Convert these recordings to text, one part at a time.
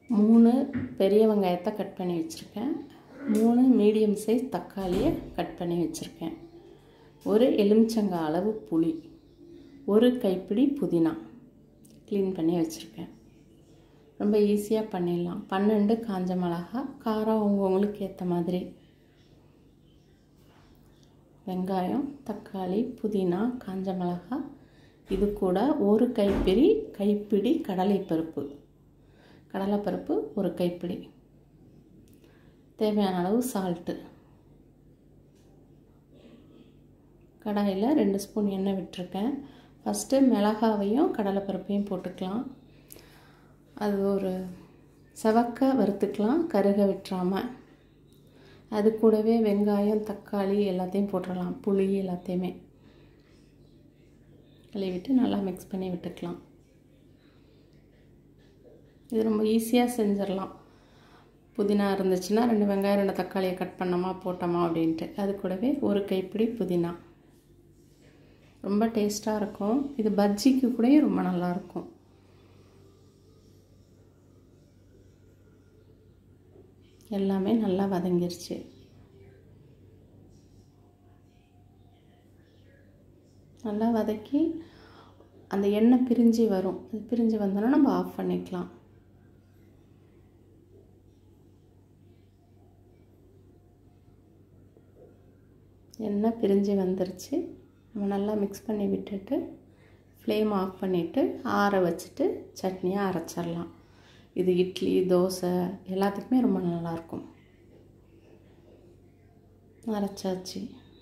மூணு பெரிய வெங்காயத்தை கட் பண்ணி வச்சுருக்கேன் மூணு மீடியம் சைஸ் தக்காளியை கட் பண்ணி வச்சுருக்கேன் ஒரு எலுமிச்சங்காய் அளவு புளி ஒரு கைப்பிடி புதினா க்ளீன் பண்ணி வச்சுருக்கேன் ரொம்ப ஈஸியாக பண்ணிடலாம் பன்னெண்டு காஞ்ச மிளகா காரம் அவங்கவுங்களுக்கு ஏற்ற மாதிரி வெங்காயம் தக்காளி புதினா காஞ்ச மிளகா இது கூட ஒரு கைப்பிடி கைப்பிடி கடலைப்பருப்பு கடலைப்பருப்பு ஒரு கைப்பிடி தேவையான அளவு சால்ட்டு கடாயில் ரெண்டு ஸ்பூன் எண்ணெய் விட்டுருக்கேன் ஃபஸ்ட்டு மிளகாவையும் கடலைப்பருப்பையும் போட்டுக்கலாம் அது ஒரு செவக்க வறுத்துக்கலாம் கருக விட்டுறாமல் அது கூடவே வெங்காயம் தக்காளி எல்லாத்தையும் போட்டுடலாம் புளி எல்லாத்தையுமே கழுவிட்டு நல்லா மிக்ஸ் பண்ணி விட்டுக்கலாம் இது ரொம்ப ஈஸியாக செஞ்சிடலாம் புதினா இருந்துச்சுன்னா ரெண்டு வெங்காயம் ரெண்டு தக்காளியை கட் பண்ணோமா போட்டோமா அப்படின்ட்டு அது கூடவே ஒரு கைப்பிடி புதினா ரொம்ப டேஸ்ட்டாக இருக்கும் இது பஜ்ஜிக்கு கூடயும் ரொம்ப நல்லாயிருக்கும் எல்லாமே நல்லா வதங்கிருச்சு நல்லா வதக்கி அந்த எண்ணெய் பிரிஞ்சு வரும் அது பிரிஞ்சு வந்தோன்னா நம்ம ஆஃப் பண்ணிக்கலாம் எண்ணெய் பிரிஞ்சு வந்துருச்சு நம்ம நல்லா மிக்ஸ் பண்ணி விட்டுட்டு ஃப்ளேம் ஆஃப் பண்ணிவிட்டு ஆற வச்சுட்டு சட்னியாக அரைச்சிடலாம் இது இட்லி தோசை எல்லாத்துக்குமே ரொம்ப நல்லாயிருக்கும் அரைச்சாச்சு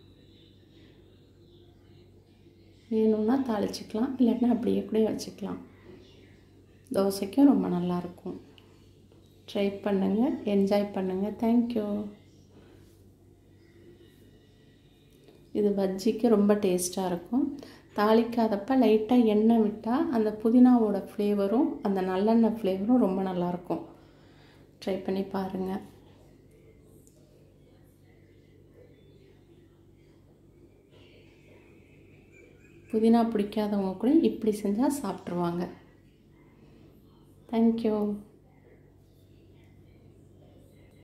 வேணும்னா தாளிச்சிக்கலாம் இல்லைன்னா அப்படியே கூட வச்சுக்கலாம் தோசைக்கும் ரொம்ப நல்லாயிருக்கும் ட்ரை பண்ணுங்கள் என்ஜாய் பண்ணுங்கள் தேங்க்யூ இது பஜ்ஜிக்கு ரொம்ப டேஸ்ட்டாக இருக்கும் தாளிக்காதப்ப லைட்டாக எண்ணெய் விட்டால் அந்த புதினாவோட ஃப்ளேவரும் அந்த நல்லெண்ணெய் ஃப்ளேவரும் ரொம்ப நல்லாயிருக்கும் ட்ரை பண்ணி பாருங்கள் புதினா பிடிக்காதவங்க கூட இப்படி செஞ்சால் சாப்பிட்ருவாங்க தேங்க்யூ